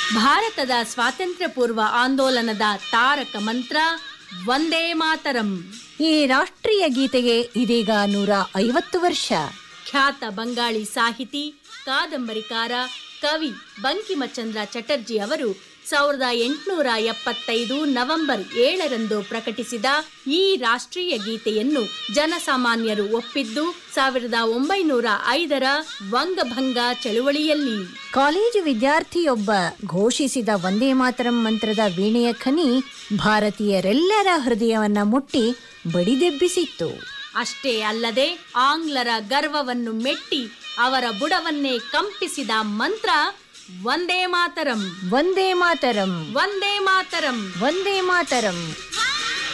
ಭಾರತದ ಸ್ವಾತಂತ್ರ್ಯ ಪೂರ್ವ ಆಂದೋಲನದ ತಾರಕ ಮಂತ್ರ ವಂದೇ ಮಾತರಂ ಈ ರಾಷ್ಟ್ರೀಯ ಗೀತೆಗೆ ಇದೀಗ ನೂರ ಐವತ್ತು ವರ್ಷ ಖ್ಯಾತ ಬಂಗಾಳಿ ಸಾಹಿತಿ ಕಾದಂಬರಿಕಾರ ಕವಿ ಬಂಕಿಮಚಂದ್ರ ಚಟರ್ಜಿ ಅವರು ಸಾವಿರದ ಎಂಟುನೂರ ಎಪ್ಪತ್ತೈದು ನವೆಂಬರ್ ಏಳರಂದು ಪ್ರಕಟಿಸಿದ ಈ ರಾಷ್ಟ್ರೀಯ ಗೀತೆಯನ್ನು ಜನಸಾಮಾನ್ಯರು ಒಪ್ಪಿದ್ದು ಸಾವಿರದ ಒಂಬೈನೂರ ಐದರ ವಂಗಭಂಗ ಚಳುವಳಿಯಲ್ಲಿ ಕಾಲೇಜು ವಿದ್ಯಾರ್ಥಿಯೊಬ್ಬ ಘೋಷಿಸಿದ ವಂದೇ ಮಾತರಂ ಮಂತ್ರದ ವೀಣೆಯ ಖನಿ ಭಾರತೀಯರೆಲ್ಲರ ಹೃದಯವನ್ನ ಮುಟ್ಟಿ ಬಡಿದೆಬ್ಬಿಸಿತ್ತು ಅಷ್ಟೇ ಅಲ್ಲದೆ ಆಂಗ್ಲರ ಗರ್ವವನ್ನು ಮೆಟ್ಟಿ ಅವರ ಬುಡವನ್ನೇ ಕಂಪಿಸಿದ ಮಂತ್ರ ವಂದೇ ಮಾತರಂ ವಂದೇ ಮಾತರಂ ವಂದೇ ಮಾತರಂ ವಂದೇ ಮಾತರಂ